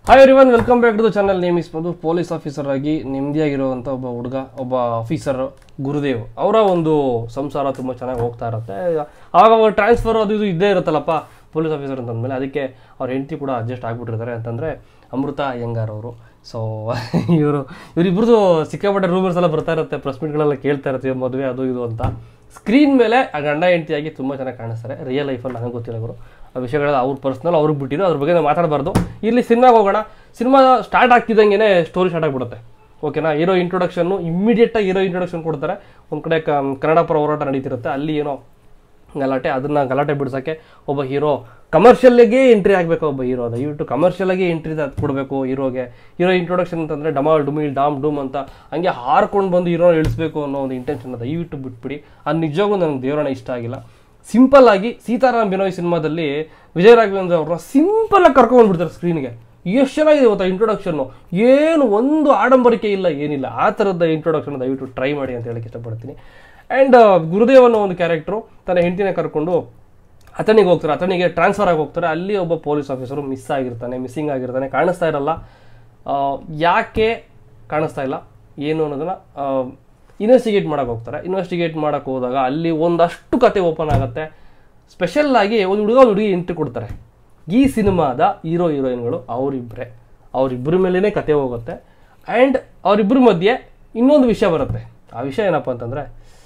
hi everyone welcome back to the channel name is Madhu police officer ಆಗಿ ನೆಮ್ಮದಿಯಾಗಿರುವಂಥ ಒಬ್ಬ ಹುಡುಗ ಒಬ್ಬ ಆಫೀಸರ್ ಗುರುದೇವ್ ಅವರ ಒಂದು ಸಂಸಾರ ತುಂಬ ಚೆನ್ನಾಗಿ ಹೋಗ್ತಾ ಇರುತ್ತೆ ಆವಾಗ ಟ್ರಾನ್ಸ್ಫರ್ ಅದು ಇದು ಇದ್ದೇ ಇರುತ್ತಲ್ಲಪ್ಪ ಪೊಲೀಸ್ ಆಫೀಸರ್ ಅಂತಂದಮೇಲೆ ಅದಕ್ಕೆ ಅವ್ರ ಹೆಂಡತಿ ಕೂಡ ಅಡ್ಜಸ್ಟ್ ಆಗಿಬಿಟ್ಟಿರ್ತಾರೆ ಅಂತಂದರೆ ಅಮೃತ ಅಯ್ಯಂಗಾರ್ ಅವರು ಸೊ ಇವರು ಇವರಿಬ್ರದ್ದು ಸಿಕ್ಕಾಪಟ್ಟೆ ರೂಮರ್ಸ್ ಎಲ್ಲ ಬರ್ತಾ ಇರುತ್ತೆ ಪ್ರೆಸ್ ಮೀಟ್ಗಳೆಲ್ಲ ಕೇಳ್ತಾ ಇರ್ತೀವಿ ಮದುವೆ ಅದು ಇದು ಅಂತ ಸ್ಕ್ರೀನ್ ಮೇಲೆ ಆ ಗಂಡ ಹೆಂಡತಿಯಾಗಿ ತುಂಬ ಚೆನ್ನಾಗಿ ಕಾಣಿಸ್ತಾರೆ ರಿಯಲ್ ಲೈಫಲ್ಲಿ ನನಗೆ ಗೊತ್ತಿಲ್ಲ ಅವರು ಆ ವಿಷಯಗಳೆಲ್ಲ ಅವ್ರ ಪರ್ಸ್ನಲ್ ಅವ್ರಿಗೆ ಬಿಟ್ಟಿದ್ದು ಅದ್ರ ಬಗ್ಗೆ ನಾವು ಮಾತಾಡಬಾರ್ದು ಇಲ್ಲಿ ಸಿನಿಮಾಗೆ ಹೋಗೋಣ ಸಿನಿಮಾ ಸ್ಟಾರ್ಟ್ ಆಗ್ತಿದ್ದಂಗೆ ಸ್ಟೋರಿ ಸ್ಟಾರ್ಟ್ ಆಗಿಬಿಡುತ್ತೆ ಓಕೆನಾ ಹೀರೋ ಇಂಟ್ರೊಡಕ್ಷನ್ನು ಇಮ್ಮಿಡಿಯೇಟಾಗಿ ಹೀರೋ ಇಂಟ್ರೊಡಕ್ಷನ್ ಕೊಡ್ತಾರೆ ಒಂದು ಕಡೆ ಕ ಕನ್ನಡ ಪರ ಹೋರಾಟ ನಡೀತಿರುತ್ತೆ ಅಲ್ಲಿ ಏನೋ ಗಲಾಟೆ ಅದನ್ನ ಗಲಾಟೆ ಬಿಡ್ಸೋಕ್ಕೆ ಒಬ್ಬ ಹೀರೋ ಕಮರ್ಷಿಯಲ್ಗೆ ಎಂಟ್ರಿ ಆಗಬೇಕು ಒಬ್ಬ ಹೀರೋ ದಯವಿಟ್ಟು ಕಮರ್ಷಿಯಲಾಗಿ ಎಂಟ್ರಿ ಕೊಡಬೇಕು ಹೀರೋಗೆ ಹೀರೋ ಇಂಟ್ರೊಡಕ್ಷನ್ ಅಂತಂದರೆ ಡಮಾಲ್ ಡುಮಿಲ್ ಡಾಮ್ ಡೂಮ್ ಅಂತ ಹಂಗೆ ಹಾರ್ಕೊಂಡು ಬಂದು ಹೀರೋ ಇಳಿಸ್ಬೇಕು ಅನ್ನೋ ಒಂದು ಇಂಟೆನ್ಷನ್ ದಯವಿಟ್ಟು ಬಿಟ್ಬಿಡಿ ಅದು ನಿಜವಾಗೂ ನನಗೆ ದೇವರನ್ನ ಇಷ್ಟ ಆಗಿಲ್ಲ ಸಿಂಪಲ್ ಆಗಿ ಸೀತಾರಾಮ್ ಬಿನೋಯ್ ಸಿನಿಮಾದಲ್ಲಿ ವಿಜಯ ರಾಘವೇಂದ್ರ ಅವ್ರನ್ನ ಸಿಂಪಲ್ ಆಗಿ ಕರ್ಕೊಂಡ್ಬಿಡ್ತಾರೆ ಸ್ಕ್ರೀನ್ಗೆ ಎಷ್ಟು ಚೆನ್ನಾಗಿದೆ ಗೊತ್ತಾ ಇಂಟ್ರೊಡಕ್ಷನ್ನು ಏನು ಒಂದು ಆಡಂಬರಿಕೆ ಇಲ್ಲ ಏನಿಲ್ಲ ಆ ಥರದ ಇಂಟ್ರೊಡಕ್ಷನ್ ದಯವಿಟ್ಟು ಟ್ರೈ ಮಾಡಿ ಅಂತ ಹೇಳಕ್ಕೆ ಇಷ್ಟಪಡ್ತೀನಿ ಆ್ಯಂಡ್ ಗುರುದೇವ್ ಅನ್ನೋ ಒಂದು ಕ್ಯಾರೆಕ್ಟ್ರು ತನ್ನ ಹೆಂಡತಿನ ಕರ್ಕೊಂಡು ಅಥಣಿಗೆ ಹೋಗ್ತಾರೆ ಅಥಣಿಗೆ ಟ್ರಾನ್ಸ್ಫರ್ ಆಗಿ ಹೋಗ್ತಾರೆ ಅಲ್ಲಿ ಒಬ್ಬ ಪೊಲೀಸ್ ಆಫೀಸರು ಮಿಸ್ ಆಗಿರ್ತಾನೆ ಮಿಸ್ಸಿಂಗ್ ಆಗಿರ್ತಾನೆ ಕಾಣಿಸ್ತಾ ಇರಲ್ಲ ಆ, ಯಾಕೆ ಕಾಣಿಸ್ತಾ ಇಲ್ಲ ಏನು ಅನ್ನೋದನ್ನ ಇನ್ವೆಸ್ಟಿಗೇಟ್ ಮಾಡಕ್ಕೆ ಹೋಗ್ತಾರೆ ಇನ್ವೆಸ್ಟಿಗೇಟ್ ಮಾಡಕ್ಕೆ ಹೋದಾಗ ಅಲ್ಲಿ ಒಂದಷ್ಟು ಕತೆ ಓಪನ್ ಆಗುತ್ತೆ ಸ್ಪೆಷಲ್ ಆಗಿ ಒಂದು ಹುಡುಗ ಒಂದು ಹುಡುಗಿ ಎಂಟ್ರಿ ಕೊಡ್ತಾರೆ ಈ ಸಿನಿಮಾದ ಹೀರೋ ಹೀರೋಯಿನ್ಗಳು ಅವರಿಬ್ಬರೇ ಅವರಿಬ್ಬರ ಮೇಲೇ ಕತೆ ಹೋಗುತ್ತೆ ಆ್ಯಂಡ್ ಅವರಿಬ್ಬರ ಮಧ್ಯೆ ಇನ್ನೊಂದು ವಿಷಯ ಬರುತ್ತೆ ಆ ವಿಷಯ ಏನಪ್ಪ ಅಂತಂದರೆ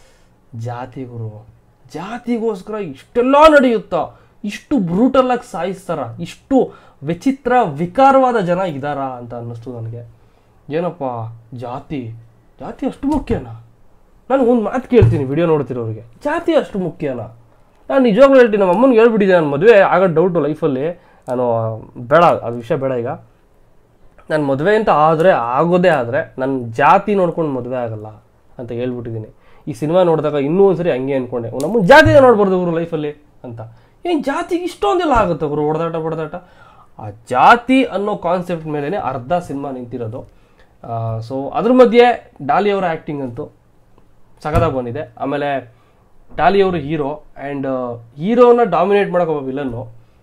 ಜಾತಿ ಗುರು ಜಾತಿಗೋಸ್ಕರ ಇಷ್ಟೆಲ್ಲ ನಡೆಯುತ್ತಾ ಇಷ್ಟು ಬ್ರೂಟಲ್ಲಾಗಿ ಸಾಯಿಸ್ತಾರ ಇಷ್ಟು ವಿಚಿತ್ರ ವಿಕಾರವಾದ ಜನ ಇದ್ದಾರಾ ಅಂತ ಅನ್ನಿಸ್ತು ನನಗೆ ಏನಪ್ಪ ಜಾತಿ ಜಾತಿ ಅಷ್ಟು ಮುಖ್ಯನಾ ನಾನು ಒಂದು ಮಾತು ಕೇಳ್ತೀನಿ ವಿಡಿಯೋ ನೋಡ್ತಿರೋರಿಗೆ ಜಾತಿ ಅಷ್ಟು ಮುಖ್ಯನಾ ನಾನು ನಿಜವಾಗ್ಲೂ ಹೇಳ್ತೀನಿ ನಮ್ಮ ಅಮ್ಮನಿಗೆ ಹೇಳ್ಬಿಟ್ಟಿದ್ದೆ ನಾನು ಮದುವೆ ಆಗೋ ಡೌಟು ಲೈಫಲ್ಲಿ ನಾನು ಬೇಡ ಅದು ವಿಷಯ ಬೇಡ ಈಗ ನಾನು ಮದುವೆ ಅಂತ ಆದರೆ ಆಗೋದೇ ಆದರೆ ನನ್ನ ಜಾತಿ ನೋಡ್ಕೊಂಡು ಮದುವೆ ಆಗಲ್ಲ ಅಂತ ಹೇಳ್ಬಿಟ್ಟಿದ್ದೀನಿ ಈ ಸಿನಿಮಾ ನೋಡಿದಾಗ ಇನ್ನೂ ಒಂದ್ಸರಿ ಹಂಗೆ ಅಂದ್ಕೊಂಡೆ ನಮ್ಮ ಜಾತಿನ ನೋಡ್ಬಾರ್ದು ಅವರು ಲೈಫಲ್ಲಿ ಅಂತ ಏನು ಜಾತಿಗೆ ಇಷ್ಟೊಂದೆಲ್ಲ ಆಗುತ್ತೆ ಅವರು ಹೊಡೆದಾಟ ಹೊಡೆದಾಟ ಆ ಜಾತಿ ಅನ್ನೋ ಕಾನ್ಸೆಪ್ಟ್ ಮೇಲೇ ಅರ್ಧ ಸಿನಿಮಾ ನಿಂತಿರೋದು ಸೊ ಅದ್ರ ಮಧ್ಯೆ ಡಾಲಿ ಅವರ ಆ್ಯಕ್ಟಿಂಗ್ ಅಂತೂ ಸಖತ್ತಾಗಿ ಬಂದಿದೆ ಆಮೇಲೆ ಡಾಲಿ ಅವರು ಹೀರೋ ಆ್ಯಂಡ್ ಹೀರೋನ ಡಾಮಿನೇಟ್ ಮಾಡೋಕೆ ಒಬ್ಬ ವಿಲನ್ನು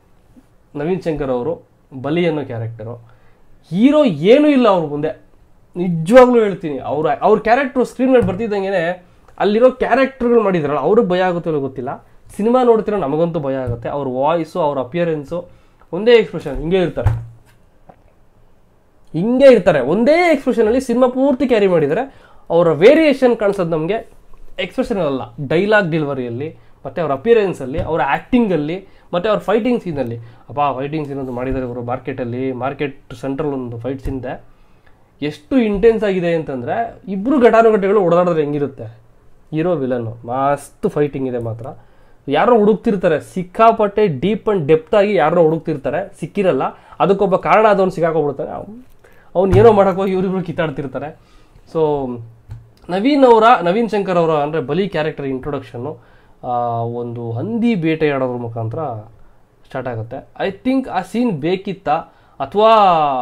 ನವೀನ್ ಶಂಕರ್ ಅವರು ಬಲಿ ಅನ್ನೋ ಕ್ಯಾರೆಕ್ಟರು ಹೀರೋ ಏನೂ ಇಲ್ಲ ಅವ್ರ ಮುಂದೆ ನಿಜವಾಗ್ಲೂ ಹೇಳ್ತೀನಿ ಅವ್ರ ಅವ್ರ ಕ್ಯಾರೆಕ್ಟ್ರು ಸ್ಕ್ರೀನ್ ಮೇಲೆ ಬರ್ತಿದ್ದಂಗೆ ಅಲ್ಲಿರೋ ಕ್ಯಾರೆಕ್ಟರ್ಗಳು ಮಾಡಿದ್ರಲ್ಲ ಅವ್ರಿಗೆ ಭಯ ಆಗುತ್ತೋ ಇಲ್ಲೋ ಗೊತ್ತಿಲ್ಲ ಸಿನಿಮಾ ನೋಡ್ತಿರೋ ನಮಗಂತೂ ಭಯ ಆಗುತ್ತೆ ಅವ್ರ ವಾಯ್ಸು ಅವ್ರ ಅಪಿಯರೆನ್ಸು ಒಂದೇ ಎಕ್ಸ್ಪ್ರೆಷನ್ ಹಿಂಗೆ ಇರ್ತಾರೆ ಹಿಂಗೆ ಇರ್ತಾರೆ ಒಂದೇ ಎಕ್ಸ್ಪ್ರೆಷನಲ್ಲಿ ಸಿನಿಮಾ ಪೂರ್ತಿ ಕ್ಯಾರಿ ಮಾಡಿದರೆ ಅವರ ವೇರಿಯೇಷನ್ ಕಾಣಿಸೋದು ನಮಗೆ ಎಕ್ಸ್ಪ್ರೆಷನ್ ಅಲ್ಲ ಡೈಲಾಗ್ ಡೆಲಿವರಿಯಲ್ಲಿ ಮತ್ತು ಅವ್ರ ಅಪಿಯರೆನ್ಸಲ್ಲಿ ಅವರ ಆ್ಯಕ್ಟಿಂಗಲ್ಲಿ ಮತ್ತು ಅವ್ರ ಫೈಟಿಂಗ್ ಸೀನಲ್ಲಿ ಅಪ್ಪ ಫೈಟಿಂಗ್ ಸೀನ್ ಒಂದು ಮಾಡಿದ್ದಾರೆ ಇವರು ಮಾರ್ಕೆಟಲ್ಲಿ ಮಾರ್ಕೆಟ್ ಸೆಂಟ್ರಲ್ ಒಂದು ಫೈಟ್ ಸೀನ್ ಇದೆ ಎಷ್ಟು ಇಂಟೆನ್ಸ್ ಆಗಿದೆ ಅಂತಂದರೆ ಇಬ್ಬರು ಘಟಾನುಘಟಿಗಳು ಓಡಾಡಿದ್ರೆ ಹೆಂಗಿರುತ್ತೆ ಹೀರೋ ವಿಲನ್ನು ಮಸ್ತ್ ಫೈಟಿಂಗ್ ಇದೆ ಮಾತ್ರ ಯಾರೋ ಹುಡುಕ್ತಿರ್ತಾರೆ ಸಿಕ್ಕಾಪಟ್ಟೆ ಡೀಪ್ ಆ್ಯಂಡ್ ಡೆಪ್ತ್ ಆಗಿ ಯಾರನ್ನೋ ಹುಡುಕ್ತಿರ್ತಾರೆ ಸಿಕ್ಕಿರಲ್ಲ ಅದಕ್ಕೊಬ್ಬ ಕಾರಣ ಆದವನು ಸಿಕ್ಕಾಕೊಂಡ್ಬಿಡ್ತಾನೆ ಅವ್ನು ಏನೋ ಮಾಡೋಕೆ ಹೋಗಿ ಇವರಿಬ್ರು ಕಿತ್ತಾಡ್ತಿರ್ತಾರೆ ಸೊ ನವೀನ್ ಅವರ ನವೀನ್ ಶಂಕರ್ ಅವರ ಅಂದರೆ ಬಲಿ ಕ್ಯಾರೆಕ್ಟರ್ ಇಂಟ್ರೊಡಕ್ಷನ್ನು ಒಂದು ಹಂದಿ ಬೇಟೆಯಾಡೋದ್ರ ಮುಖಾಂತರ ಸ್ಟಾರ್ಟ್ ಆಗುತ್ತೆ ಐ ಥಿಂಕ್ ಆ ಸೀನ್ ಬೇಕಿತ್ತಾ ಅಥವಾ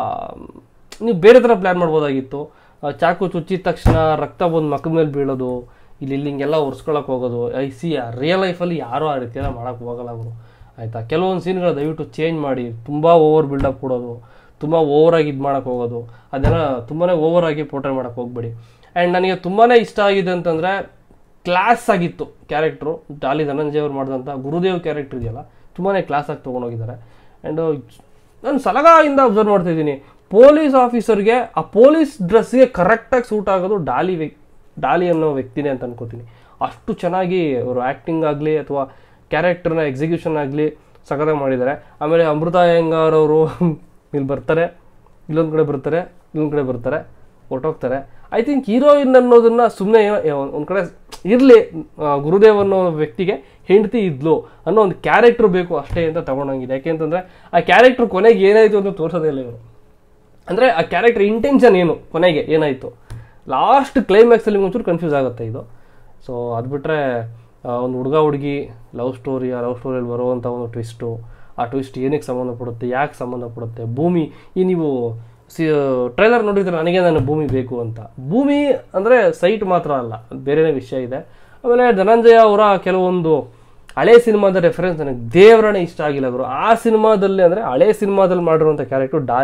ನೀವು ಬೇರೆ ಥರ ಪ್ಲ್ಯಾನ್ ಮಾಡ್ಬೋದಾಗಿತ್ತು ಆ, ಚಾಕು ಚುಚ್ಚಿದ ತಕ್ಷಣ ರಕ್ತ ಬಂದು ಮಕ್ಕದ ಮೇಲೆ ಬೀಳೋದು ಇಲ್ಲಿ ಇಲ್ಲಿ ಹಿಂಗೆಲ್ಲ ಒರೆಸ್ಕೊಳಕ್ಕೆ ಹೋಗೋದು ಐ ಸಿ ರಿಯಲ್ ಲೈಫಲ್ಲಿ ಯಾರೂ ಆ ರೀತಿ ಎಲ್ಲ ಮಾಡೋಕ್ಕೆ ಹೋಗಲ್ಲ ಅವರು ಆಯಿತಾ ಕೆಲವೊಂದು ಸೀನ್ಗಳು ದಯವಿಟ್ಟು ಚೇಂಜ್ ಮಾಡಿ ತುಂಬ ಓವರ್ ಬಿಲ್ಡಪ್ ಕೊಡೋದು ತುಂಬ ಓವರಾಗಿ ಇದು ಮಾಡೋಕ್ಕೆ ಹೋಗೋದು ಅದೆಲ್ಲ ತುಂಬಾ ಓವರಾಗಿ ಪೋರ್ಟ್ರೇಟ್ ಮಾಡೋಕ್ಕೆ ಹೋಗ್ಬೇಡಿ ಆ್ಯಂಡ್ ನನಗೆ ತುಂಬಾ ಇಷ್ಟ ಆಗಿದೆ ಅಂತಂದರೆ ಕ್ಲಾಸ್ ಆಗಿತ್ತು ಕ್ಯಾರೆಕ್ಟ್ರು ಡಾಲಿ ಧನಂಜಯ ಅವ್ರು ಮಾಡಿದಂಥ ಗುರುದೇವ್ ಕ್ಯಾರೆಕ್ಟರ್ ಇದೆಯಲ್ಲ ತುಂಬಾ ಕ್ಲಾಸ್ ಆಗಿ ತೊಗೊಂಡೋಗಿದ್ದಾರೆ ಆ್ಯಂಡ್ ನಾನು ಸಲಗಾಯಿಂದ ಅಬ್ಸರ್ವ್ ಮಾಡ್ತಾ ಇದ್ದೀನಿ ಪೊಲೀಸ್ ಆಫೀಸರ್ಗೆ ಆ ಪೊಲೀಸ್ ಡ್ರೆಸ್ಗೆ ಕರೆಕ್ಟಾಗಿ ಸೂಟ್ ಆಗೋದು ಡಾಲಿ ವ್ಯಕ್ತಿ ಡಾಲಿ ಅನ್ನೋ ವ್ಯಕ್ತಿನೇ ಅಂತ ಅನ್ಕೋತೀನಿ ಅಷ್ಟು ಚೆನ್ನಾಗಿ ಅವರು ಆ್ಯಕ್ಟಿಂಗ್ ಆಗಲಿ ಅಥವಾ ಕ್ಯಾರೆಕ್ಟರ್ನ ಎಕ್ಸಿಕ್ಯೂಷನ್ ಆಗಲಿ ಸಖತ್ತಾಗಿ ಮಾಡಿದ್ದಾರೆ ಆಮೇಲೆ ಅಮೃತ ಅಯ್ಯಂಗಾರ್ ಅವರು ಇಲ್ಲಿ ಬರ್ತಾರೆ ಇಲ್ಲೊಂದು ಕಡೆ ಬರ್ತಾರೆ ಇಲ್ಲೊಂದು ಕಡೆ ಬರ್ತಾರೆ ಹೊರ್ಟೋಗ್ತಾರೆ ಐ ಥಿಂಕ್ ಹೀರೋಯಿನ್ ಅನ್ನೋದನ್ನ ಸುಮ್ಮನೆ ಏನೋ ಒಂದು ಕಡೆ ಇರಲಿ ಗುರುದೇವ್ ಅನ್ನೋ ವ್ಯಕ್ತಿಗೆ ಹೆಂಡತಿ ಇದ್ಲು ಅನ್ನೋ ಒಂದು ಕ್ಯಾರೆಕ್ಟರ್ ಬೇಕು ಅಷ್ಟೇ ಅಂತ ತಗೊಂಡಂಗಿದೆ ಯಾಕೆಂತಂದರೆ ಆ ಕ್ಯಾರೆಕ್ಟರ್ ಕೊನೆಗೆ ಏನಾಯಿತು ಅಂತ ತೋರಿಸೋದೇ ಇಲ್ಲ ಇವರು ಅಂದರೆ ಆ ಕ್ಯಾರೆಕ್ಟರ್ ಇಂಟೆನ್ಷನ್ ಏನು ಕೊನೆಗೆ ಏನಾಯಿತು ಲಾಸ್ಟ್ ಕ್ಲೈಮ್ಯಾಕ್ಸಲ್ಲಿ ಒಂಚೂರು ಕನ್ಫ್ಯೂಸ್ ಆಗುತ್ತೆ ಇದು ಸೊ ಅದು ಬಿಟ್ಟರೆ ಒಂದು ಹುಡುಗ ಹುಡುಗಿ ಲವ್ ಸ್ಟೋರಿ ಆ ಲವ್ ಸ್ಟೋರಿಯಲ್ಲಿ ಬರುವಂಥ ಒಂದು ಟ್ವಿಸ್ಟು ಆ ಟ್ವಿಸ್ಟ್ ಏನಕ್ಕೆ ಸಂಬಂಧಪಡುತ್ತೆ ಯಾಕೆ ಸಂಬಂಧಪಡುತ್ತೆ ಭೂಮಿ ಈ ನೀವು ಸಿ ಟ್ರೈಲರ್ ನೋಡಿದ್ರೆ ನನಗೆ ನನ್ನ ಭೂಮಿ ಬೇಕು ಅಂತ ಭೂಮಿ ಅಂದರೆ ಸೈಟ್ ಮಾತ್ರ ಅಲ್ಲ ಅದು ಬೇರೆನೇ ವಿಷಯ ಇದೆ ಆಮೇಲೆ ಧನಂಜಯ ಅವರ ಕೆಲವೊಂದು ಹಳೆ ಸಿನಿಮಾದ ರೆಫರೆನ್ಸ್ ನನಗೆ ದೇವರನೇ ಇಷ್ಟ ಆಗಿಲ್ಲ ಅವರು ಆ ಸಿನಿಮಾದಲ್ಲಿ ಅಂದರೆ ಹಳೆ ಸಿನಿಮಾದಲ್ಲಿ ಮಾಡಿರುವಂಥ ಕ್ಯಾರೆಕ್ಟರ್ ಡಾಲಿ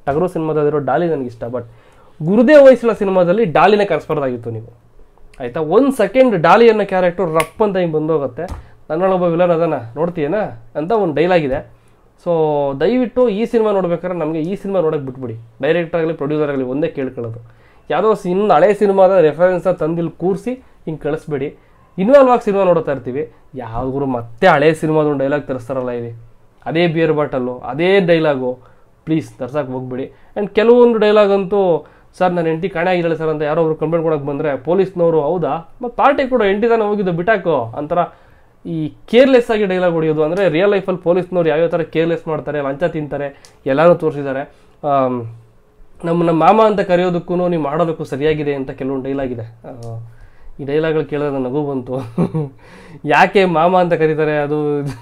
ಟಗರು ಸಿನಿಮಾದಲ್ಲಿರೋ ಡಾಲಿ ನನಗೆ ಇಷ್ಟ ಬಟ್ ಗುರುದೇವ್ ವಯಸ್ಸಿನ ಸಿನಿಮಾದಲ್ಲಿ ಡಾಲಿನೇ ಕರೆಸ್ಬಾರ್ದಾಗಿತ್ತು ನೀವು ಆಯಿತಾ ಒಂದು ಸೆಕೆಂಡ್ ಡಾಲಿ ಅನ್ನೋ ಕ್ಯಾರೆಕ್ಟರ್ ರಪ್ ಅಂತ ಹಿಂಗೆ ಬಂದೋಗುತ್ತೆ ನನ್ನೊಳಗೊಬ್ಬ ವಿಲನ್ ಅದನ್ನ ನೋಡ್ತೀಯೇನ ಅಂತ ಒಂದು ಡೈಲಾಗ್ ಇದೆ ಸೊ ದಯವಿಟ್ಟು ಈ ಸಿನಿಮಾ ನೋಡ್ಬೇಕಾದ್ರೆ ನಮಗೆ ಈ ಸಿನಿಮಾ ನೋಡೋಕೆ ಬಿಟ್ಬಿಡಿ ಡೈರೆಕ್ಟರ್ ಆಗಲಿ ಪ್ರೊಡ್ಯೂಸರ್ ಆಗಲಿ ಒಂದೇ ಕೇಳ್ಕೊಳ್ಳೋದು ಯಾವುದೋ ಇನ್ನು ಹಳೆ ಸಿನಿಮಾದ ರೆಫರೆನ್ಸ್ನ ತಂದಿಲ್ಲಿ ಕೂರಿಸಿ ಹಿಂಗೆ ಕಳಿಸ್ಬೇಡಿ ಇನ್ವಾಲ್ವ್ ಆಗಿ ಸಿನಿಮಾ ನೋಡ್ತಾ ಇರ್ತೀವಿ ಯಾವ್ದು ಮತ್ತೆ ಹಳೆ ಸಿನಿಮಾದ ಒಂದು ಡೈಲಾಗ್ ತರಿಸ್ತಾರಲ್ಲ ಇಲ್ಲಿ ಅದೇ ಬಿಯರ್ ಬಾಟಲ್ಲು ಅದೇ ಡೈಲಾಗು ಪ್ಲೀಸ್ ತರ್ಸಕ್ಕೆ ಹೋಗ್ಬೇಡಿ ಆ್ಯಂಡ್ ಕೆಲವೊಂದು ಡೈಲಾಗ್ ಅಂತೂ ಸರ್ ನನ್ನ ಹೆಂಡತಿ ಕಾಣೆ ಆಗಿರಲ್ಲ ಸರ್ ಅಂತ ಯಾರೋ ಒಬ್ರು ಕಂಪ್ಲೇಂಟ್ ಕೊಡೋಕೆ ಬಂದರೆ ಪೊಲೀಸ್ನವರು ಹೌದಾ ಮತ್ತು ಪಾರ್ಟಿ ಕೂಡ ಹೆಂಡತಿ ತಾನೇ ಹೋಗಿದ್ದು ಬಿಟ್ಟಾಕು ಅಂತರ ಈ ಕೇರ್ಲೆಸ್ ಆಗಿ ಡೈಲಾಗ್ ಹೊಡೆಯೋದು ಅಂದರೆ ರಿಯಲ್ ಲೈಫಲ್ಲಿ ಪೊಲೀಸ್ನವ್ರು ಯಾವ್ಯಾವ ಥರ ಕೇರ್ಲೆಸ್ ಮಾಡ್ತಾರೆ ಲಂಚ ತಿಂತಾರೆ ಎಲ್ಲನೂ ತೋರಿಸಿದ್ದಾರೆ ನಮ್ಮ ನಮ್ಮ ಮಾಮ ಅಂತ ಕರೆಯೋದಕ್ಕೂ ನೀವು ಮಾಡೋದಕ್ಕೂ ಸರಿಯಾಗಿದೆ ಅಂತ ಕೆಲವೊಂದು ಡೈಲಾಗ್ ಇದೆ ಆ, ಈ ಡೈಲಾಗ್ಗಳು ಕೇಳಿದ್ರೆ ನಗು ಬಂತು ಯಾಕೆ ಮಾಮ ಅಂತ ಕರೀತಾರೆ ಅದು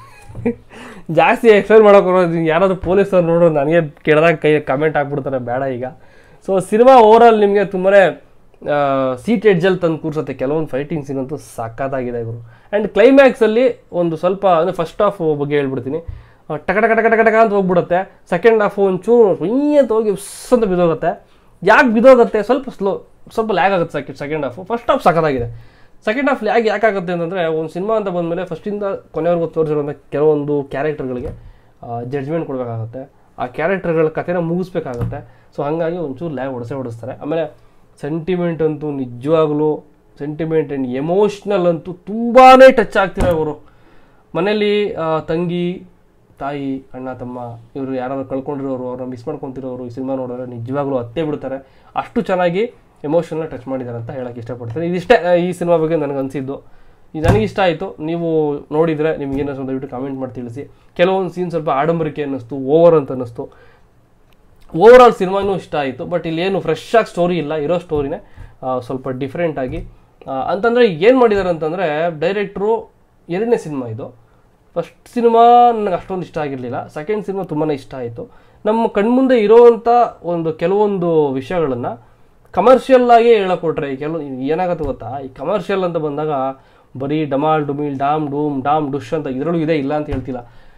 ಜಾಸ್ತಿ ಎಕ್ಸ್ಪ್ಲೈನ್ ಮಾಡೋಕೆ ಯಾರಾದರೂ ಪೊಲೀಸರು ನೋಡೋರು ನನಗೆ ಕೇಳಿದಾಗ ಕೈ ಕಮೆಂಟ್ ಹಾಕ್ಬಿಡ್ತಾರೆ ಬೇಡ ಈಗ ಸೊ ಸಿನಿಮಾ ಓವರಾಲ್ ನಿಮಗೆ ತುಂಬಾ ಸೀಟ್ ಎಡ್ಜಲ್ಲಿ ತಂದು ಕೂರ್ಸುತ್ತೆ ಕೆಲವೊಂದು ಫೈಟಿಂಗ್ ಸೀನ್ ಅಂತೂ ಸಖತ್ತಾಗಿದೆ ಗುರು ಆ್ಯಂಡ್ ಕ್ಲೈಮ್ಯಾಕ್ಸಲ್ಲಿ ಒಂದು ಸ್ವಲ್ಪ ಅಂದರೆ ಫಸ್ಟ್ ಹಾಫ್ ಬಗ್ಗೆ ಹೇಳ್ಬಿಡ್ತೀನಿ ಆ, ಟಕ ಟಕ ಟಕ ಟಕ ಟಕ ಅಂತ ಹೋಗ್ಬಿಡುತ್ತೆ ಸೆಕೆಂಡ್ ಹಾಫ್ ಒಂಚೂರು ಹುಯ್ ಅಂತ ಹೋಗಿ ಉಸ್ ಅಂತ ಬಿದ್ದೋಗುತ್ತೆ ಯಾಕೆ ಬಿದ್ದೋಗುತ್ತೆ ಸ್ವಲ್ಪ ಸ್ಲೋ ಸ್ವಲ್ಪ ಲ್ಯಾಗ್ ಆಗುತ್ತೆ second second half first half ಸಖತ್ತಾಗಿದೆ ಸೆಕೆಂಡ್ ಹಾಫ್ ಲ್ಯಾಗ್ ಯಾಕಾಗುತ್ತೆ ಅಂತಂದರೆ ಒಂದು ಸಿನಿಮಾ ಅಂತ ಬಂದಮೇಲೆ ಫಸ್ಟಿಂದ ಕೊನೆವರೆಗೂ ತೋರಿಸಿರೋಂಥ ಕೆಲವೊಂದು ಕ್ಯಾರೆಕ್ಟರ್ಗಳಿಗೆ ಜಡ್ಜ್ಮೆಂಟ್ ಕೊಡಬೇಕಾಗುತ್ತೆ ಆ ಕ್ಯಾರೆಕ್ಟರ್ಗಳ ಕಥೆನ ಮುಗಿಸ್ಬೇಕಾಗುತ್ತೆ ಸೊ ಹಾಗಾಗಿ ಒಂಚೂರು ಲ್ಯಾಗ್ ಹೊಡೆಸೇ ಹೊಡಿಸ್ತಾರೆ ಆಮೇಲೆ ಸೆಂಟಿಮೆಂಟ್ ಅಂತೂ ನಿಜವಾಗ್ಲೂ ಸೆಂಟಿಮೆಂಟ್ ಆ್ಯಂಡ್ ಎಮೋಷ್ನಲ್ ಅಂತೂ ತುಂಬಾ ಟಚ್ ಆಗ್ತಿದೆ ಅವರು ಮನೇಲಿ ಆ, ತಂಗಿ ತಾಯಿ ಅಣ್ಣ ತಮ್ಮ ಇವರು ಯಾರಾದ್ರು ಕಳ್ಕೊಂಡಿರೋರು ಅವ್ರನ್ನ ಮಿಸ್ ಮಾಡ್ಕೊತಿರೋರು ಈ ಸಿನಿಮಾ ನೋಡಿದ್ರೆ ನಿಜವಾಗ್ಲೂ ಹತ್ತೇ ಬಿಡ್ತಾರೆ ಅಷ್ಟು ಚೆನ್ನಾಗಿ ಎಮೋಷನ್ನ ಟಚ್ ಮಾಡಿದ್ದಾರೆ ಅಂತ ಹೇಳಕ್ಕೆ ಇಷ್ಟಪಡ್ತೀನಿ ಇದಿಷ್ಟೇ ಆ, ಈ ಸಿನಿಮಾ ಬಗ್ಗೆ ನನಗೆ ಅನಿಸಿದ್ದು ಇದು ನನಗೆ ಇಷ್ಟ ಆಯಿತು ನೀವು ನೋಡಿದರೆ ನಿಮ್ಗೆ ಏನು ಅನ್ಸುತ್ತೆ ದಯವಿಟ್ಟು ಕಾಮೆಂಟ್ ಮಾಡಿ ತಿಳಿಸಿ ಕೆಲವೊಂದು ಸೀನ್ ಸ್ವಲ್ಪ ಆಡಂಬರಿಕೆ ಅನ್ನಿಸ್ತು ಓವರ್ ಅಂತ ಅನ್ನಿಸ್ತು ಓವರ್ ಆಲ್ ಸಿನಿಮಾನೂ ಇಷ್ಟ ಆಯಿತು ಬಟ್ ಇಲ್ಲಿ ಏನು ಫ್ರೆಶ್ ಆಗಿ ಸ್ಟೋರಿ ಇಲ್ಲ ಇರೋ ಸ್ಟೋರಿನೇ ಸ್ವಲ್ಪ ಡಿಫ್ರೆಂಟ್ ಆಗಿ ಆ, ಅಂತಂದ್ರೆ ಏನು ಮಾಡಿದ್ದಾರೆ ಅಂತಂದರೆ ಡೈರೆಕ್ಟ್ರು ಎರಡನೇ ಸಿನಿಮಾ ಇದು ಫಸ್ಟ್ ಸಿನಿಮಾ ನನಗೆ ಅಷ್ಟೊಂದು ಇಷ್ಟ ಆಗಿರಲಿಲ್ಲ ಸೆಕೆಂಡ್ ಸಿನಿಮಾ ತುಂಬಾ ಇಷ್ಟ ಆಯಿತು ನಮ್ಮ ಕಣ್ಮುಂದೆ ಇರೋವಂಥ ಒಂದು ಕೆಲವೊಂದು ವಿಷಯಗಳನ್ನು ಕಮರ್ಷಿಯಲ್ ಆಗಿ ಹೇಳಕೊಟ್ರೆ ಈ ಕೆಲವು ಏನಾಗುತ್ತೆ ಗೊತ್ತಾ ಈ ಕಮರ್ಷಿಯಲ್ ಅಂತ ಬಂದಾಗ ಬರೀ ಡಮಾಲ್ ಡುಮಿಲ್ ಡಾಮ್ ಡೂಮ್ ಡಾಮ್ ಡುಶ್ ಅಂತ ಇದರಲ್ಲೂ ಇದೆ ಇಲ್ಲ ಅಂತ ಹೇಳ್ತಿಲ್ಲ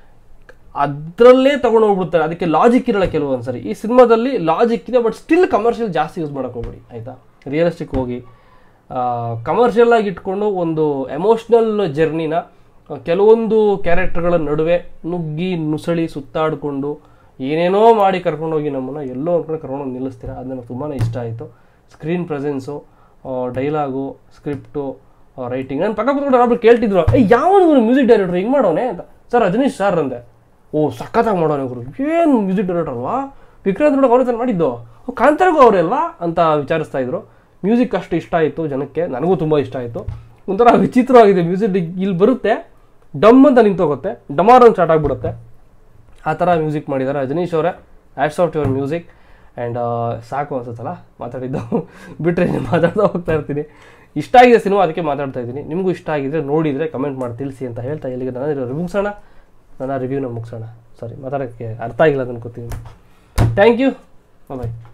ಅದರಲ್ಲೇ ತಗೊಂಡು ಹೋಗ್ಬಿಡ್ತಾರೆ ಅದಕ್ಕೆ ಲಾಜಿಕ್ ಇರಲ್ಲ ಕೆಲವೊಂದು ಸರಿ ಈ ಸಿನಿಮಾದಲ್ಲಿ ಲಾಜಿಕ್ ಇದೆ ಬಟ್ ಸ್ಟಿಲ್ ಕಮರ್ಷಿಯಲ್ ಜಾಸ್ತಿ ಯೂಸ್ ಮಾಡೋಕೆ ಹೋಗ್ಬೇಡಿ ಆಯಿತಾ ರಿಯಲಿಸ್ಟಿಕ್ ಹೋಗಿ ಕಮರ್ಷಿಯಲ್ ಆಗಿ ಇಟ್ಕೊಂಡು ಒಂದು ಎಮೋಷ್ನಲ್ ಜರ್ನಿನ ಕೆಲವೊಂದು ಕ್ಯಾರೆಕ್ಟರ್ಗಳ ನಡುವೆ ನುಗ್ಗಿ ನುಸಳಿ ಸುತ್ತಾಡಿಕೊಂಡು ಏನೇನೋ ಮಾಡಿ ಕರ್ಕೊಂಡೋಗಿ ನಮ್ಮನ್ನು ಎಲ್ಲೋ ಒಂದು ಕಡೆ ಕರ್ಕೊಂಡು ನಿಲ್ಲಿಸ್ತೀರಾ ಅದು ನನಗೆ ತುಂಬಾ ಇಷ್ಟ ಆಯಿತು screen presence dialogue script writing ನಾನು ಪಕ್ಕ ಕೂತ್ಕೊಂಡು ಒಬ್ರು ಕೇಳ್ತಿದ್ರು ಏ ಯಾವನು ಮ್ಯೂಸಿಕ್ ಡೈರೆಕ್ಟರ್ ಹಿಂಗೆ ಮಾಡೋನೆ ಅಂತ ಸರ್ ರಜನೀಶ್ ಸರ್ ಅಂದೆ ಓ ಸಖತ್ತಾಗಿ ಮಾಡೋನೆ ಗುರು ಏನು ಮ್ಯೂಸಿಕ್ ಡೈರೆಕ್ಟರ್ ಅಲ್ವಾ ವಿಕ್ರಾಂತ್ ನೋಡೋಕೆ ಅವ್ರ ಮಾಡಿದ್ದು ಓ ಕಾಂತಾರಗೂ ಅವರೇ ಅಲ್ವಾ ಅಂತ ವಿಚಾರಿಸ್ತಾ ಇದ್ರು ಮ್ಯೂಸಿಕ್ ಅಷ್ಟು ಇಷ್ಟ ಆಯಿತು ಜನಕ್ಕೆ ನನಗೂ ತುಂಬ ಇಷ್ಟ ಆಯಿತು ಒಂಥರ ವಿಚಿತ್ರವಾಗಿದೆ ಮ್ಯೂಸಿಕ್ ಇಲ್ಲಿ ಬರುತ್ತೆ ಡಮ್ ಅಂತ ನಿಂತೋಗುತ್ತೆ ಡಮಾರ್ ಅಂತ ಸ್ಟಾರ್ಟ್ ಆಗಿಬಿಡುತ್ತೆ ಆ ಥರ ಮ್ಯೂಸಿಕ್ ಮಾಡಿದ್ದಾರೆ ರಜನೀಶ್ ಅವರೇ adds out your music and ಸಾಕು ಅನ್ಸುತ್ತಲ್ಲ ಮಾತಾಡಿದ್ದು ಬಿಟ್ಟರೆ ಮಾತಾಡ್ತಾ ಹೋಗ್ತಾ ಇರ್ತೀನಿ ಇಷ್ಟ ಆಗಿದೆ ಸಿನಿಮಾ ಅದಕ್ಕೆ ಮಾತಾಡ್ತಾ ಇದ್ದೀನಿ ನಿಮಗೂ ಇಷ್ಟ ಆಗಿದ್ರೆ ನೋಡಿದರೆ ಕಮೆಂಟ್ ಮಾಡಿ ತಿಳಿಸಿ ಅಂತ ಹೇಳ್ತಾ ಇಲ್ಲಿಗೆ ನಾನು ಮುಗಿಸೋಣ ನನ್ನ ರಿವ್ಯೂನ ಮುಗಿಸೋಣ ಸಾರಿ ಮಾತಾಡೋಕ್ಕೆ ಅರ್ಥ ಆಗಿಲ್ಲ ಅಂತ ಅನ್ಕೋತೀನಿ ಥ್ಯಾಂಕ್ ಯು ಬಾಯ್